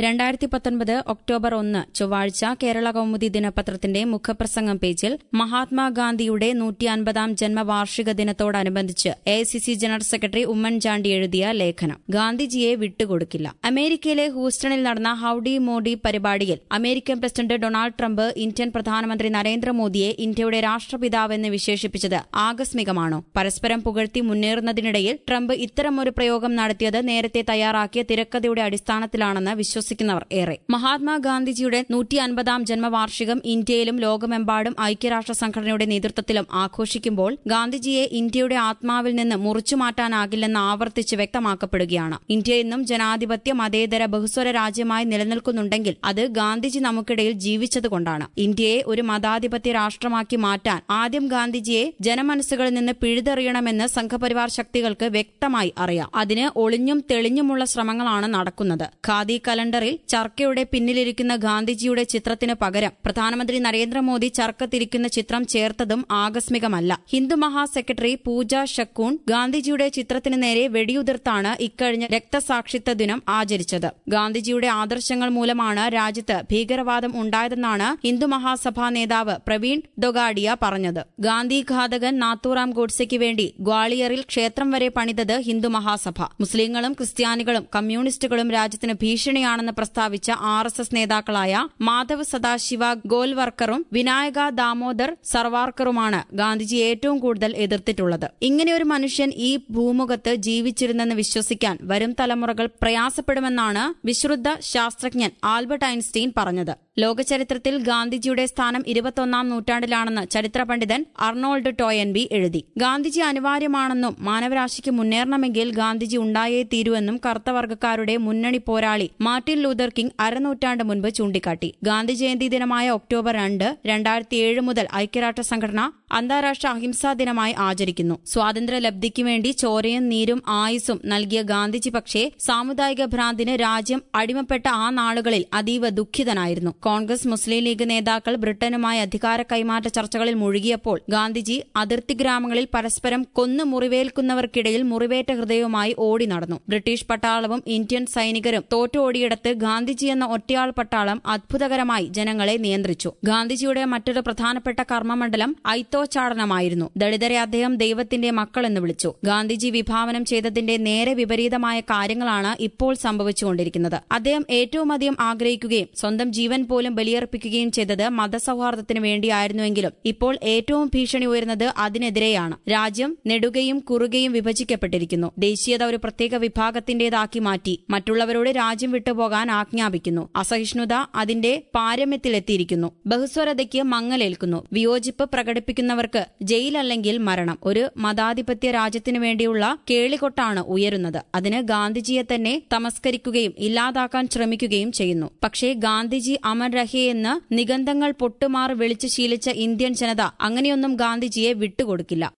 രണ്ടായിരത്തി പത്തൊൻപത് ഒക്ടോബർ ഒന്ന് ചൊവ്വാഴ്ച കേരള കൗമുദി ദിനപത്രത്തിന്റെ മുഖപ്രസംഗം പേജിൽ മഹാത്മാഗാന്ധിയുടെ നൂറ്റി അൻപതാം ജന്മവാർഷിക ദിനത്തോടനുബന്ധിച്ച് എ ജനറൽ സെക്രട്ടറി ഉമ്മൻചാണ്ടി എഴുതിയ ലേഖനം ഗാന്ധിജിയെ വിട്ടുകൊടുക്കില്ല അമേരിക്കയിലെ ഹൂസ്റ്റണിൽ നടന്ന ഹൌഡി മോഡി പരിപാടിയിൽ American president Donald Trump Indian പ്രധാനമന്ത്രി നരേന്ദ്രമോദിയെ ഇന്ത്യയുടെ രാഷ്ട്രപിതാവെന്ന് വിശേഷിപ്പിച്ചത് ആകസ്മികമാണോ പരസ്പരം പുകഴ്ത്തി മുന്നേറുന്നതിനിടയിൽ ട്രംപ് ഇത്തരമൊരു പ്രയോഗം നടത്തിയത് നേരത്തെ തയ്യാറാക്കിയ തിരക്കഥയുടെ അടിസ്ഥാനത്തിലാണെന്ന് വിശ്വസിക്കുന്നവർ ഏറെ മഹാത്മാഗാന്ധിജിയുടെ നൂറ്റി അൻപതാം ജന്മവാർഷികം ഇന്ത്യയിലും ലോകമെമ്പാടും ഐക്യരാഷ്ട്ര സംഘടനയുടെ നേതൃത്വത്തിലും ആഘോഷിക്കുമ്പോൾ ഗാന്ധിജിയെ ഇന്ത്യയുടെ ആത്മാവിൽ നിന്ന് മുറിച്ചുമാറ്റാനാകില്ലെന്ന് ആവർത്തിച്ച് വ്യക്തമാക്കപ്പെടുകയാണ് ഇന്ത്യ ഇന്നും ജനാധിപത്യ മതേതര ബഹുസ്വര രാജ്യമായി നിലനിൽക്കുന്നുണ്ടെങ്കിൽ അത് ഗാന്ധിജി നമുക്കിടയിൽ ജീവിച്ചതുകൊണ്ടാണ് ഇന്ത്യയെ ഒരു മതാധിപത്യ രാഷ്ട്രമാക്കി മാറ്റാൻ ആദ്യം ഗാന്ധിജിയെ ജനമനസ്സുകളിൽ നിന്ന് പിഴുതെറിയണമെന്ന് സംഘപരിവാർ ശക്തികൾക്ക് വ്യക്തമായി അറിയാം അതിന് ഒളിഞ്ഞും തെളിഞ്ഞുമുള്ള ശ്രമങ്ങളാണ് നടക്കുന്നത് ഖാദി കലണ്ടറിൽ ചർക്കയുടെ പിന്നിലിരിക്കുന്ന ഗാന്ധിജിയുടെ ചിത്രത്തിന് പകരം പ്രധാനമന്ത്രി നരേന്ദ്രമോദി ചർക്ക തിരിക്കുന്ന ചിത്രം ചേർത്തതും ആകസ്മികമല്ല ഹിന്ദു മഹാ സെക്രട്ടറി പൂജ ഷക്കൂൺ ഗാന്ധിജിയുടെ ചിത്രത്തിന് നേരെ വെടിയുതിർത്താണ് ഇക്കഴിഞ്ഞ രക്തസാക്ഷിത്വ ദിനം ആചരിച്ചത് ഗാന്ധിജിയുടെ ആദർശങ്ങൾ മൂലമാണ് രാജ്യത്ത് ഭീകരവാദം ഉണ്ടായതെന്നാണ് ഹിന്ദു മഹാസഭാ നേതാവ് പ്രവീൺ ദൊഗാഡിയ പറഞ്ഞത് ഗാന്ധി ഘാതകൻ നാത്തൂറാം ഗോഡ്സെയ്ക്ക് വേണ്ടി ഗ്വാളിയറിൽ ക്ഷേത്രം വരെ പണിതത് ഹിന്ദു മഹാസഭ മുസ്ലിങ്ങളും ക്രിസ്ത്യാനികളും കമ്മ്യൂണിസ്റ്റുകളും രാജ്യത്തിന് ഭീഷണിയാണെന്ന് പ്രസ്താവിച്ച ആർ എസ് എസ് നേതാക്കളായ മാധവ് സദാശിവ ഗോൽവർക്കറും വിനായക ദാമോദർ സർവാർക്കറുമാണ് ഗാന്ധിജി ഏറ്റവും കൂടുതൽ എതിർത്തിട്ടുള്ളത് ഇങ്ങനെയൊരു മനുഷ്യൻ ഈ ഭൂമുഖത്ത് ജീവിച്ചിരുന്നെന്ന് വിശ്വസിക്കാൻ വരും തലമുറകൾ പ്രയാസപ്പെടുമെന്നാണ് വിശ്രുദ്ധ ശാസ്ത്രജ്ഞൻ ആൽബർട്ട് ഐൻസ്റ്റീൻ പറഞ്ഞത് ലോകചരിത്രത്തിൽ ഗാന്ധിജിയുടെ സ്ഥാനം ഇരുപത്തൊന്നാം നൂറ്റാണ്ടിലാണെന്ന് ചരിത്ര പണ്ഡിതൻ അർണോൾഡ് ടോയൻബി എഴുതി ഗാന്ധിജി അനിവാര്യമാണെന്നും മാനവരാശിക്ക് മുന്നേറണമെങ്കിൽ ഗാന്ധിജി ഉണ്ടായേ തീരുവെന്നും കറുത്തവർഗക്കാരുടെ മുന്നണി പോരാളി മാർട്ടിൻ ലൂതർ കിങ് അരനൂറ്റാണ്ട് മുൻപ് ചൂണ്ടിക്കാട്ടി ഗാന്ധി ജയന്തി ദിനമായ ഒക്ടോബർ രണ്ട് രണ്ടായിരത്തി ഏഴ് മുതൽ ഐക്യരാഷ്ട്ര സംഘടന അന്താരാഷ്ട്ര അഹിംസാ ദിനമായി ആചരിക്കുന്നു സ്വാതന്ത്ര്യ ലബ്ധിക്ക് വേണ്ടി ചോരയും നീരും ആയുസും നൽകിയ ഗാന്ധിജി പക്ഷേ സാമുദായിക ഭ്രാന്തിന് രാജ്യം അടിമപ്പെട്ട ആ നാളുകളിൽ അതീവ ദുഃഖിതനായിരുന്നു കോൺഗ്രസ് മുസ്ലിം ലീഗ് നേതാക്കൾ ബ്രിട്ടനുമായി അധികാര കൈമാറ്റ ചർച്ചകളിൽ മുഴുകിയപ്പോൾ ഗാന്ധിജി അതിർത്തി ഗ്രാമങ്ങളിൽ പരസ്പരം കൊന്നു മുറിവേൽക്കുന്നവർക്കിടയിൽ മുറിവേറ്റ ഹൃദയവുമായി ഓടി നടന്നു ബ്രിട്ടീഷ് പട്ടാളവും ഇന്ത്യൻ സൈനികരും തോറ്റോടിയിടത്ത് ഗാന്ധിജി എന്ന ഒറ്റയാൾ പട്ടാളം അത്ഭുതകരമായി ജനങ്ങളെ നിയന്ത്രിച്ചു ഗാന്ധിജിയുടെ മറ്റൊരു പ്രധാനപ്പെട്ട കർമ്മമണ്ഡലം ഐത്തോച്ചാടനമായിരുന്നു ദളിതരെ അദ്ദേഹം ദൈവത്തിന്റെ മക്കൾ എന്ന് വിളിച്ചു ഗാന്ധിജി വിഭാവനം ചെയ്തതിന്റെ നേരെ വിപരീതമായ കാര്യങ്ങളാണ് ഇപ്പോൾ സംഭവിച്ചുകൊണ്ടിരിക്കുന്നത് അദ്ദേഹം ഏറ്റവും അധികം ആഗ്രഹിക്കുകയും സ്വന്തം ജീവൻ പോലും ബലിയർപ്പിക്കുകയും ചെയ്തത് മതസൗഹാർദ്ദത്തിന് വേണ്ടിയായിരുന്നുവെങ്കിലും ഇപ്പോൾ ഏറ്റവും ഭീഷണി ഉയരുന്നത് അതിനെതിരെയാണ് രാജ്യം നെടുകയും കുറുകയും വിഭജിക്കപ്പെട്ടിരിക്കുന്നു ദേശീയത ഒരു പ്രത്യേക വിഭാഗത്തിന്റേതാക്കി മാറ്റി മറ്റുള്ളവരോട് രാജ്യം വിട്ടുപോകാൻ ആജ്ഞാപിക്കുന്നു അസഹിഷ്ണുത അതിന്റെ പാരമ്യത്തിലെത്തിയിരിക്കുന്നു ബഹുസ്വരതയ്ക്ക് മങ്ങലേൽക്കുന്നു വിയോജിപ്പ് പ്രകടിപ്പിക്കുന്നവർക്ക് ജയിലല്ലെങ്കിൽ മരണം ഒരു മതാധിപത്യ രാജ്യത്തിനു വേണ്ടിയുള്ള കേളികൊട്ടാണ് ഉയരുന്നത് അതിന് ഗാന്ധിജിയെ തന്നെ തമസ്കരിക്കുകയും ഇല്ലാതാക്കാൻ ശ്രമിക്കുകയും ചെയ്യുന്നു പക്ഷേ ഗാന്ധിജി അമർ രഹേ എന്ന് നിഗന്ധങ്ങൾ പൊട്ടുമാറി വിളിച്ചു ശീലിച്ച ഇന്ത്യൻ ജനത അങ്ങനെയൊന്നും ഗാന്ധിജിയെ വിട്ടുകൊടുക്കില്ല